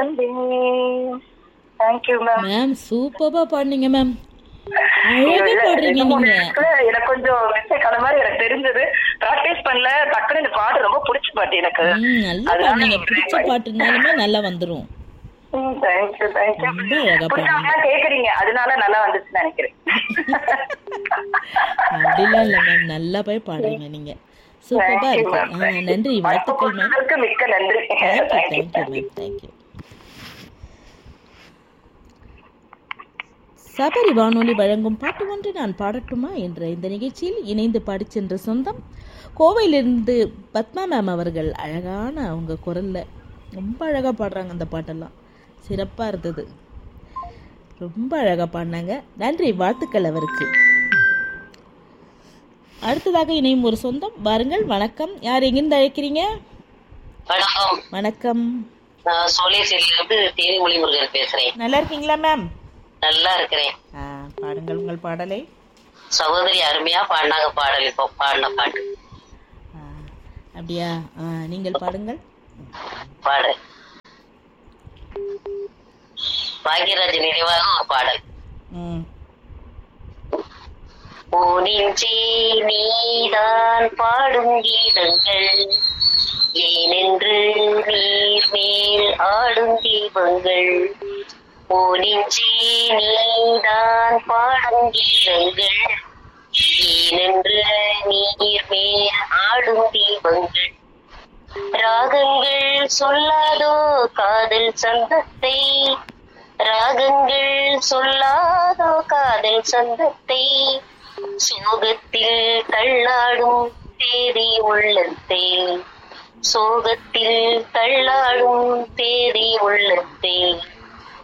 thank you ma'am ma'am சூப்பரா பாடுனீங்க ma'am அழகா பாடுறீங்க நீங்க எனக்கு கொஞ்சம் மிஸ்டேக் ஆன மாதிரி எனக்கு தெரிஞ்சது பிராக்டிஸ் பண்ணல டக்குனு இந்த பாட்டு ரொம்ப பிடிச்ச பாட்டு எனக்கு ம் நல்லா பாடுனீங்க பிடிச்ச பாட்டுனாலுமே நல்லா வந்துரும் தேங்க்யூ தேங்க்யூ ரொம்ப அழகா பாடுனீங்க புரியாம கேக்குறீங்க அதனால நல்லா வந்துச்சுன்னு நினைக்கிறேன் அப்படிலாம் இல்ல மேம் நல்லா போய் பாடுறீங்க நீங்க சூப்பரா இருக்கு ஆ, நன்றி வாழ்த்துக்கள் மேம் அதற்கு மிக்க நன்றி thank you thank you ma'am thank you Sabari வானொலி வழங்கும் பாட்டு ஒன்று நான் பாடட்டுமா என்ற இந்த நிகழ்ச்சியில் இணைந்து பாடிச் சென்ற சொந்தம் கோவையிலிருந்து பத்மா மேம் அவர்கள் அழகான அவங்க குரல்ல ரொம்ப அழகாக பாடுறாங்க அந்த பாட்டெல்லாம் சிறப்பாக இருந்தது ரொம்ப அழகாக பாடினாங்க நன்றி வாழ்த்துக்கள் அவருக்கு அடுத்ததாக இணையும் ஒரு சொந்தம் வாருங்கள் வணக்கம் யார் எங்கிருந்து அழைக்கிறீங்க வணக்கம் வணக்கம் நான் சோழேஸ்வரியிலிருந்து தேன்மொழி முருகன் பேசுறேன் நல்லா இருக்கீங்களா மேம் நல்லா இருக்கிறேன் ஆ, பாடுங்கள் உங்கள் பாடலை சகோதரி அருமையா பாடினாங்க பாடல் இப்போ பாடின பாட்டு ஆ, அப்படியா ஆ, நீங்கள் பாடுங்கள் பாடு பாக்யராஜ் நினைவாக ஒரு பாடல் ம் ஓனின்றே நீதான் பாடும் கீதங்கள் ஏனென்று நீர் மேல் ஆடும் தீபங்கள் ஓனின்றே நீதான் பாடும் கீதங்கள் ஏனென்று நீர் மேல் ஆடும் தீபங்கள் ராகங்கள் சொல்லாதோ காதல் சந்தத்தை ராகங்கள் சொல்லாதோ காதல் சந்தத்தை சோகத்தில் தள்ளாடும் தேதி உள்ளத்தை சோகத்தில் தள்ளாடும் தேதி உள்ளத்தை